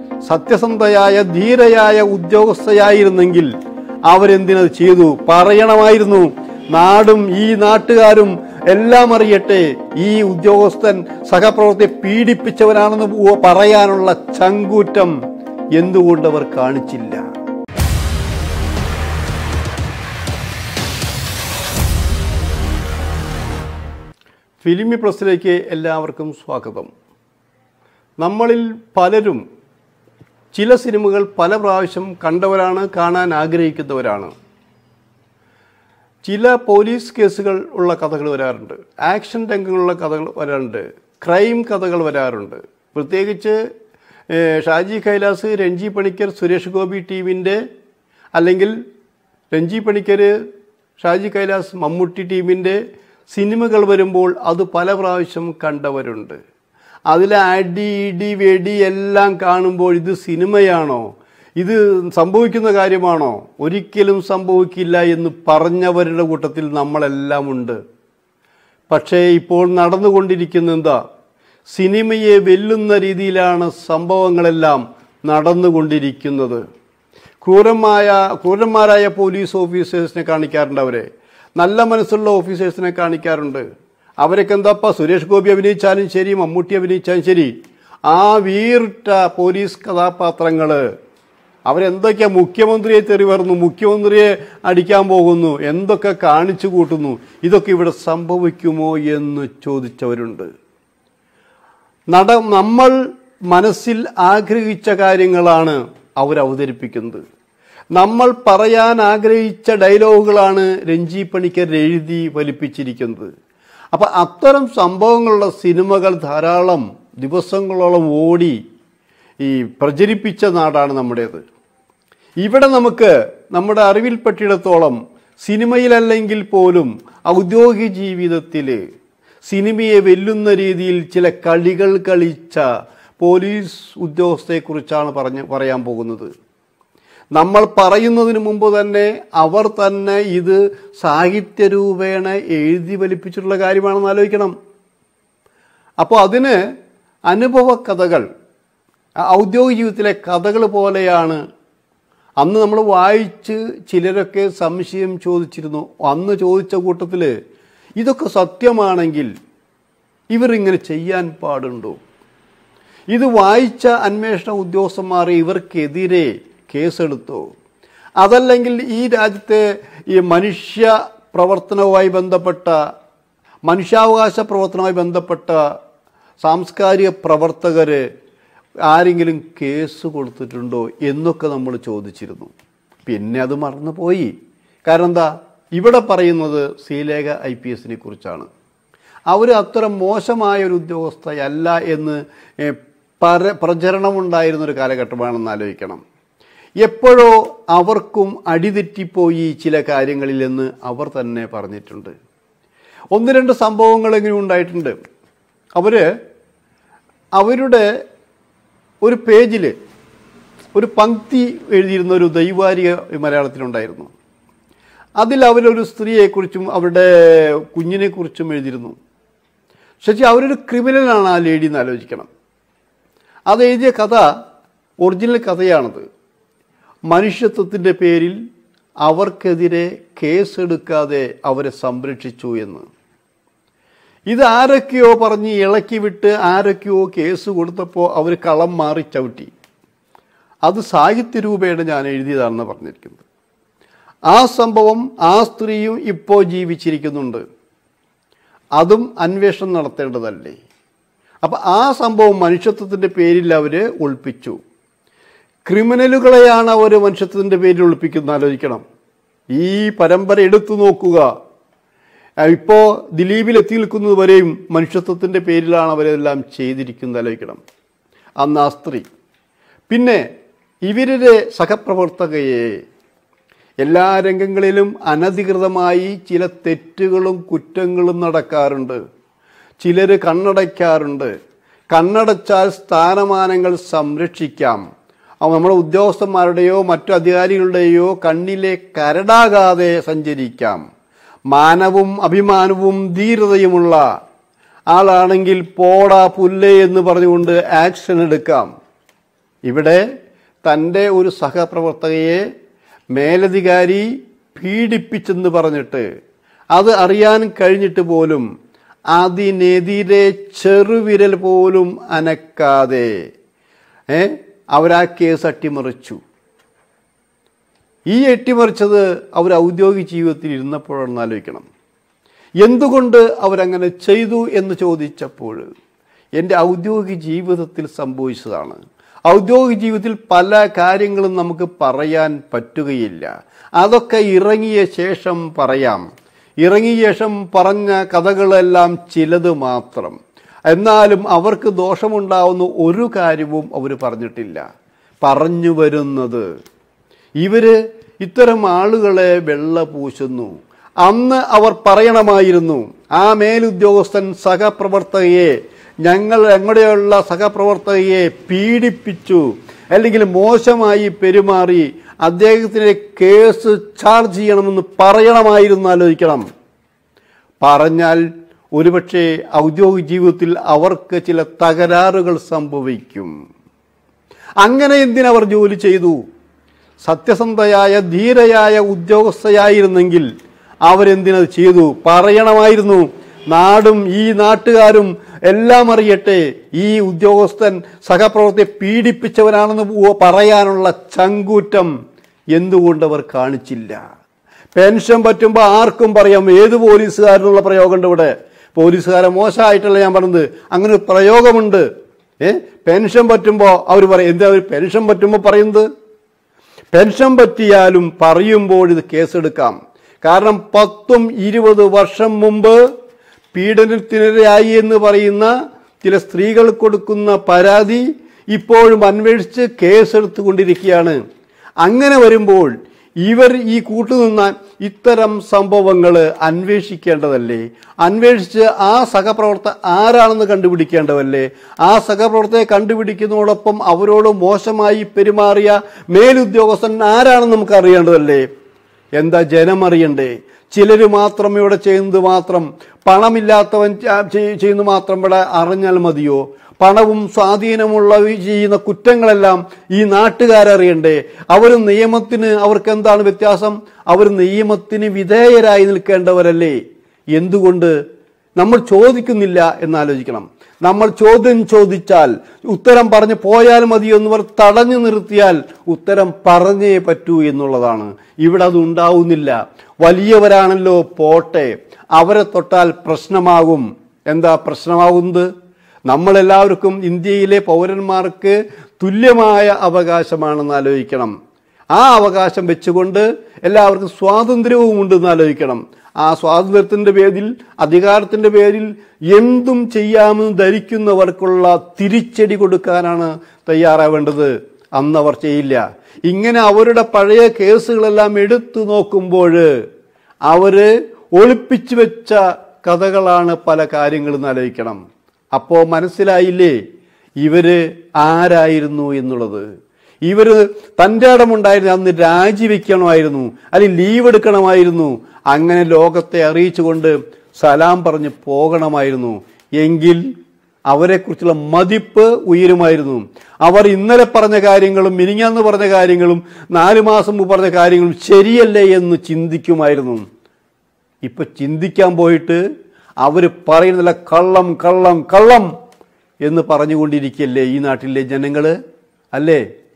സത്യസന്ധയായ ധീരയായ ഉദ്യോഗസ്ഥയായിരുന്നെങ്കിൽ അവരെന്തിനത് ചെയ്തു പറയണമായിരുന്നു നാടും ഈ നാട്ടുകാരും എല്ലാം അറിയട്ടെ ഈ ഉദ്യോഗസ്ഥൻ സഹപ്രവർത്തിയെ പീഡിപ്പിച്ചവനാണെന്ന് പോ- പറയാനുള്ള ചങ്കൂറ്റം എന്തുകൊണ്ട് അവർ കാണിച്ചില്ല ഫിലിമി പ്ലസിലേക്ക് എല്ലാവർക്കും സ്വാഗതം നമ്മളിൽ പലരും ചില സിനിമകൾ പല പ്രാവശ്യം കണ്ടവരാണ് കാണാൻ ആഗ്രഹിക്കുന്നവരാണ് ചില പോലീസ് കേസുകൾ ഉള്ള കഥകൾ വരാറുണ്ട് ആക്ഷൻ രംഗങ്ങളുള്ള കഥകൾ വരാറുണ്ട് ക്രൈം കഥകൾ വരാറുണ്ട് പ്രത്യേകിച്ച് ഏഹ്, ഷാജി കൈലാസ് രഞ്ജി പണിക്കർ സുരേഷ് ഗോപി ടീമിൻ്റെ അല്ലെങ്കിൽ രഞ്ജി പണിക്കർ ഷാജി കൈലാസ് മമ്മൂട്ടി ടീമിൻ്റെ സിനിമകൾ വരുമ്പോൾ അത് പല പ്രാവശ്യം കണ്ടവരുണ്ട് അതിലെ അടി ഇടി വെടി എല്ലാം കാണുമ്പോൾ ഇത് സിനിമയാണോ ഇത് സംഭവിക്കുന്ന കാര്യമാണോ ഒരിക്കലും സംഭവിക്കില്ല എന്ന് പറഞ്ഞവരുടെ കൂട്ടത്തിൽ നമ്മളെല്ലാം ഉണ്ട് പക്ഷേ ഇപ്പോൾ നടന്നുകൊണ്ടിരിക്കുന്ന എന്താ സിനിമയെ വെല്ലുന്ന രീതിയിലാണ് സംഭവങ്ങളെല്ലാം നടന്നുകൊണ്ടിരിക്കുന്നത് ക്രൂരമായ ക്രൂരന്മാരായ പോലീസ് ഓഫീസേഴ്സിനെ കാണിക്കാറുണ്ട് അവരെ നല്ല മനസ്സുള്ള ഓഫീസേഴ്സിനെ കാണിക്കാറുണ്ട് അവരൊക്കെ എന്താപ്പാ സുരേഷ് ഗോപി അഭിനയിച്ചാലും ശരി മമ്മൂട്ടി അഭിനയിച്ചാലും ശരി ആ വീറിട്ട പോലീസ് കഥാപാത്രങ്ങള് അവരെന്തൊക്കെയാ മുഖ്യമന്ത്രിയെ തെറി പറഞ്ഞു മുഖ്യമന്ത്രിയെ അടിക്കാൻ പോകുന്നു എന്തൊക്കെ കാണിച്ചു കൂട്ടുന്നു ഇതൊക്കെ ഇവിടെ സംഭവിക്കുമോ എന്ന് ചോദിച്ചവരുണ്ട് നട നമ്മൾ മനസ്സിൽ ആഗ്രഹിച്ച കാര്യങ്ങളാണ് അവർ അവതരിപ്പിക്കുന്നത് നമ്മൾ പറയാൻ ആഗ്രഹിച്ച ഡയലോഗുകളാണ് രഞ്ജി പണിക്കർ എഴുതി ഫലിപ്പിച്ചിരിക്കുന്നത് അപ്പം അത്തരം സംഭവങ്ങളുള്ള സിനിമകൾ ധാരാളം ദിവസങ്ങളോളം ഓടി ഈ പ്രചരിപ്പിച്ച നാടാണ് നമ്മുടേത് ഇവിടെ നമുക്ക് നമ്മുടെ അറിവിൽപ്പെട്ടിടത്തോളം സിനിമയിലല്ലെങ്കിൽ പോലും ഔദ്യോഗിക ജീവിതത്തിൽ സിനിമയെ വെല്ലുന്ന രീതിയിൽ ചില കളികൾ കളിച്ച പോലീസ് ഉദ്യോഗസ്ഥയെക്കുറിച്ചാണ് പറഞ്ഞ് പറയാൻ പോകുന്നത് നമ്മൾ പറയുന്നതിന് മുമ്പ് തന്നെ അവർ തന്നെ ഇത് സാഹിത്യരൂപേണ എഴുതി വലിപ്പിച്ചിട്ടുള്ള കാര്യമാണെന്ന് ആലോചിക്കണം അപ്പോൾ അതിന് അനുഭവ കഥകൾ ആ ഔദ്യോഗിക ജീവിതത്തിലെ കഥകൾ പോലെയാണ് അന്ന് നമ്മൾ വായിച്ച് ചിലരൊക്കെ സംശയം ചോദിച്ചിരുന്നു അന്ന് ചോദിച്ച കൂട്ടത്തിൽ ഇതൊക്കെ സത്യമാണെങ്കിൽ ഇവരിങ്ങനെ ചെയ്യാൻ പാടുണ്ടോ ഇത് വായിച്ച അന്വേഷണ ഉദ്യോഗസ്ഥന്മാർ ഇവർക്കെതിരെ കേസെടുത്തോ അതല്ലെങ്കിൽ ഈ രാജ്യത്തെ ഈ മനുഷ്യ പ്രവർത്തനവുമായി ബന്ധപ്പെട്ട മനുഷ്യാവകാശ പ്രവർത്തനവുമായി ബന്ധപ്പെട്ട സാംസ്കാരിക പ്രവർത്തകർ ആരെങ്കിലും കേസ് കൊടുത്തിട്ടുണ്ടോ എന്നൊക്കെ നമ്മൾ ചോദിച്ചിരുന്നു പിന്നെ അത് മറന്നുപോയി കാരണം എന്താ ഇവിടെ പറയുന്നത് ശ്രീലേഖ ഐ പി എസിനെ കുറിച്ചാണ് അവർ അത്ര മോശമായ ഒരു ഉദ്യോഗസ്ഥയല്ല എന്ന് ഏ, പര പ്രചരണമുണ്ടായിരുന്ന ഒരു കാലഘട്ടമാണെന്ന് ആലോചിക്കണം എപ്പോഴോ അവർക്കും അടിതെറ്റിപ്പോയി ചില കാര്യങ്ങളിൽ എന്ന് അവർ തന്നെ പറഞ്ഞിട്ടുണ്ട് ഒന്ന് രണ്ട് സംഭവങ്ങളെങ്കിലും ഉണ്ടായിട്ടുണ്ട് അവർ അവരുടെ ഒരു പേജിൽ ഒരു പങ്ക്തി എഴുതിയിരുന്ന ഒരു ദൈവാരിക മലയാളത്തിലുണ്ടായിരുന്നു അതിൽ അവരൊരു സ്ത്രീയെക്കുറിച്ചും അവരുടെ കുഞ്ഞിനെക്കുറിച്ചും എഴുതിയിരുന്നു ശശി അവരൊരു ക്രിമിനലാണ് ആ ലേഡി എന്ന് ആലോചിക്കണം അത് എഴുതിയ കഥ ഒറിജിനൽ കഥയാണത് മനുഷ്യത്വത്തിൻ്റെ പേരിൽ അവർക്കെതിരെ കേസെടുക്കാതെ അവരെ സംരക്ഷിച്ചു എന്ന് ഇത് ആരൊക്കെയോ പറഞ്ഞ് ഇളക്കി വിട്ട് ആരൊക്കെയോ കേസ് കൊടുത്തപ്പോൾ അവർ കളം മാറി ചവിട്ടി അത് സാഹിത്യരൂപേണ ഞാൻ എഴുതിയതാണെന്ന് പറഞ്ഞിരിക്കുന്നത് ആ സംഭവം ആ സ്ത്രീയും ഇപ്പോൾ ജീവിച്ചിരിക്കുന്നുണ്ട് അതും അന്വേഷണം നടത്തേണ്ടതല്ലേ അപ്പം ആ സംഭവം മനുഷ്യത്വത്തിൻ്റെ പേരിൽ അവർ ഒളിപ്പിച്ചു ക്രിമിനലുകളെയാണ് അവർ മനുഷ്യത്വത്തിൻ്റെ പേരിൽ ഒളിപ്പിക്കുന്നത് ആലോചിക്കണം ഈ പരമ്പര എടുത്തു നോക്കുക ഇപ്പോൾ ദിലീപിൽ എത്തി നിൽക്കുന്നത് വരെയും മനുഷ്യത്വത്തിൻ്റെ പേരിലാണ് അവരെല്ലാം ചെയ്തിരിക്കുന്നത് ആലോചിക്കണം അന്ന് ആ സ്ത്രീ പിന്നെ ഇവരുടെ സഹപ്രവർത്തകയെ എല്ലാ രംഗങ്ങളിലും അനധികൃതമായി ചില തെറ്റുകളും കുറ്റങ്ങളും നടക്കാറുണ്ട് ചിലർ കണ്ണടയ്ക്കാറുണ്ട് കണ്ണടച്ചാൽ സ്ഥാനമാനങ്ങൾ സംരക്ഷിക്കാം അവ നമ്മുടെ ഉദ്യോഗസ്ഥന്മാരുടെയോ മറ്റു അധികാരികളുടെയോ കണ്ണിലെ കരടാകാതെ സഞ്ചരിക്കാം മാനവും അഭിമാനവും ധീരതയുമുള്ള ആളാണെങ്കിൽ പോടാ പുല്ലേ എന്ന് പറഞ്ഞുകൊണ്ട് ആക്ഷൻ എടുക്കാം ഇവിടെ തൻ്റെ ഒരു സഹപ്രവർത്തകയെ മേലധികാരി പീഡിപ്പിച്ചെന്ന് പറഞ്ഞിട്ട് അത് അറിയാൻ കഴിഞ്ഞിട്ട് പോലും അതിനെതിരെ ചെറുവിരൽ പോലും അനക്കാതെ ഏ അവരാ കേസ് അട്ടിമറിച്ചു ഈ അട്ടിമറിച്ചത് അവർ ഔദ്യോഗിക ജീവിതത്തിൽ ഇരുന്നപ്പോഴാണെന്ന് ആലോചിക്കണം എന്തുകൊണ്ട് അവരങ്ങനെ ചെയ്തു എന്ന് ചോദിച്ചപ്പോൾ എൻ്റെ ഔദ്യോഗിക ജീവിതത്തിൽ സംഭവിച്ചതാണ് ഔദ്യോഗിക ജീവിതത്തിൽ പല കാര്യങ്ങളും നമുക്ക് പറയാൻ പറ്റുകയില്ല അതൊക്കെ ഇറങ്ങിയ ശേഷം പറയാം ഇറങ്ങിയ ശേഷം പറഞ്ഞ കഥകളെല്ലാം ചിലത് മാത്രം എന്നാലും അവർക്ക് ദോഷമുണ്ടാവുന്ന ഒരു കാര്യവും അവർ പറഞ്ഞിട്ടില്ല പറഞ്ഞു വരുന്നത് ഇവര് ഇത്തരം ആളുകളെ വെള്ള പൂശുന്നു അന്ന് അവർ പറയണമായിരുന്നു ആ മേലുദ്യോഗസ്ഥൻ സഹപ്രവർത്തകയെ ഞങ്ങൾ ഞങ്ങളുടെയുള്ള സഹപ്രവർത്തകയെ പീഡിപ്പിച്ചു അല്ലെങ്കിൽ മോശമായി പെരുമാറി അദ്ദേഹത്തിന് കേസ് ചാർജ് ചെയ്യണമെന്ന് പറയണമായിരുന്നു ആലോചിക്കണം പറഞ്ഞാൽ ഒരുപക്ഷെ ഔദ്യോഗിക ജീവിതത്തിൽ അവർക്ക് ചില തകരാറുകൾ സംഭവിക്കും അങ്ങനെ എന്തിനവർ ജോലി ചെയ്തു സത്യസന്ധയായ ധീരയായ ഉദ്യോഗസ്ഥയായിരുന്നെങ്കിൽ അവരെന്തിനത് ചെയ്തു പറയണമായിരുന്നു നാടും ഈ നാട്ടുകാരും എല്ലാം അറിയട്ടെ ഈ ഉദ്യോഗസ്ഥൻ സഹപ്രവർത്തകരെ പീഡിപ്പിച്ചവനാണെന്ന് പോ- പറയാനുള്ള ചങ്കൂറ്റം എന്തുകൊണ്ടവർ കാണിച്ചില്ല പെൻഷൻ പറ്റുമ്പോൾ ആർക്കും പറയാം ഏത് പോലീസുകാരനുള്ള പ്രയോഗമുണ്ട് ഇവിടെ പോലീസുകാരെ മോശമായിട്ടല്ല ഞാൻ പറഞ്ഞത് അങ്ങനെ ഒരു പ്രയോഗമുണ്ട് ഏ പെൻഷൻ പറ്റുമ്പോൾ അവർ പറയും എന്താ അവർ പെൻഷൻ പറ്റുമ്പോൾ പറയുന്നത് പെൻഷൻ പറ്റിയാലും പറയുമ്പോൾ ഇത് കേസെടുക്കാം കാരണം പത്തും ഇരുപത് വർഷം മുമ്പ് പീഡനത്തിനിരയായി എന്ന് പറയുന്ന ചില സ്ത്രീകൾ കൊടുക്കുന്ന പരാതി ഇപ്പോഴും അന്വേഷിച്ച് കേസെടുത്തുകൊണ്ടിരിക്കുകയാണ് അങ്ങനെ വരുമ്പോൾ ഇവർ ഈ കൂട്ടുനിന്ന ഇത്തരം സംഭവങ്ങൾ അന്വേഷിക്കേണ്ടതല്ലേ അന്വേഷിച്ച് ആ സഹപ്രവർത്തക ആരാണെന്ന് കണ്ടുപിടിക്കേണ്ടതല്ലേ ആ സഹപ്രവർത്തകരെ കണ്ടുപിടിക്കുന്നതോടൊപ്പം അവരോട് മോശമായി പെരുമാറിയ മേലുദ്യോഗസ്ഥൻ ആരാണെന്ന് നമുക്ക് അറിയേണ്ടതല്ലേ എന്താ ജനം അറിയണ്ടേ ചിലർ മാത്രം ഇവിടെ ചെയ്യുന്നത് മാത്രം പണമില്ലാത്തവൻ ച- ചെയ്- ചെയ്യുന്നത് മാത്രം ഇവിടെ അറിഞ്ഞാൽ മതിയോ പണവും സ്വാധീനമുള്ള ഈ ചെയ്യുന്ന കുറ്റങ്ങളെല്ലാം ഈ നാട്ടുകാരറിയണ്ടേ അവർ നിയമത്തിന് അവർക്ക് എന്താണ് വ്യത്യാസം അവർ നിയമത്തിന് വിധേയരായി നിൽക്കേണ്ടവരല്ലേ എന്തുകൊണ്ട് നമ്മൾ ചോദിക്കുന്നില്ല എന്നാലോചിക്കണം നമ്മൾ ചോദ്യം ചോദിച്ചാൽ ഉത്തരം പറഞ്ഞ് പോയാൽ മതി എന്നിവർ തടഞ്ഞു നിർത്തിയാൽ ഉത്തരം പറഞ്ഞേ പറ്റൂ എന്നുള്ളതാണ് ഇവിടെ അത് ഉണ്ടാവുന്നില്ല വലിയവരാണല്ലോ പോട്ടെ അവരെ തൊട്ടാൽ പ്രശ്നമാകും എന്താ പ്രശ്നമാകുന്നത് നമ്മളെല്ലാവർക്കും ഇന്ത്യയിലെ പൗരന്മാർക്ക് തുല്യമായ അവകാശമാണെന്ന് ആലോചിക്കണം ആ അവകാശം വെച്ചുകൊണ്ട് എല്ലാവർക്കും സ്വാതന്ത്ര്യവും ഉണ്ടെന്ന് ആലോചിക്കണം ആ സ്വാതന്ത്ര്യത്തിന്റെ പേരിൽ അധികാരത്തിന്റെ പേരിൽ എന്തും ചെയ്യാമെന്ന് ധരിക്കുന്നവർക്കുള്ള തിരിച്ചടി കൊടുക്കാനാണ് തയ്യാറാവേണ്ടത് അന്ന് അവർ ചെയ്യില്ല ഇങ്ങനെ അവരുടെ പഴയ കേസുകളെല്ലാം എടുത്തു നോക്കുമ്പോൾ അവര് ഒളിപ്പിച്ചു വെച്ച കഥകളാണ് പല കാര്യങ്ങളും ആലോചിക്കണം അപ്പോൾ മനസ്സിലായില്ലേ ഇവര് ആരായിരുന്നു എന്നുള്ളത് ഇവര് തൻ്റെ ഇടമുണ്ടായിരുന്നു അന്ന് രാജിവെക്കണമായിരുന്നു അല്ലെങ്കിൽ ലീവ് എടുക്കണമായിരുന്നു അങ്ങനെ ലോകത്തെ അറിയിച്ചുകൊണ്ട് സലാം പറഞ്ഞ് പോകണമായിരുന്നു എങ്കിൽ അവരെക്കുറിച്ചുള്ള മതിപ്പ് ഉയരുമായിരുന്നു അവർ ഇന്നലെ പറഞ്ഞ കാര്യങ്ങളും മിനിങ്ങാന്ന് പറഞ്ഞ കാര്യങ്ങളും നാലു മാസം മുമ്പ് പറഞ്ഞ കാര്യങ്ങളും ശരിയല്ലേ എന്ന് ചിന്തിക്കുമായിരുന്നു ഇപ്പൊ ചിന്തിക്കാൻ പോയിട്ട് അവർ പറയുന്നില്ല കള്ളം കള്ളം കള്ളം എന്ന് പറഞ്ഞുകൊണ്ടിരിക്കല്ലേ ഈ നാട്ടിലെ ജനങ്ങള് അല്ലേ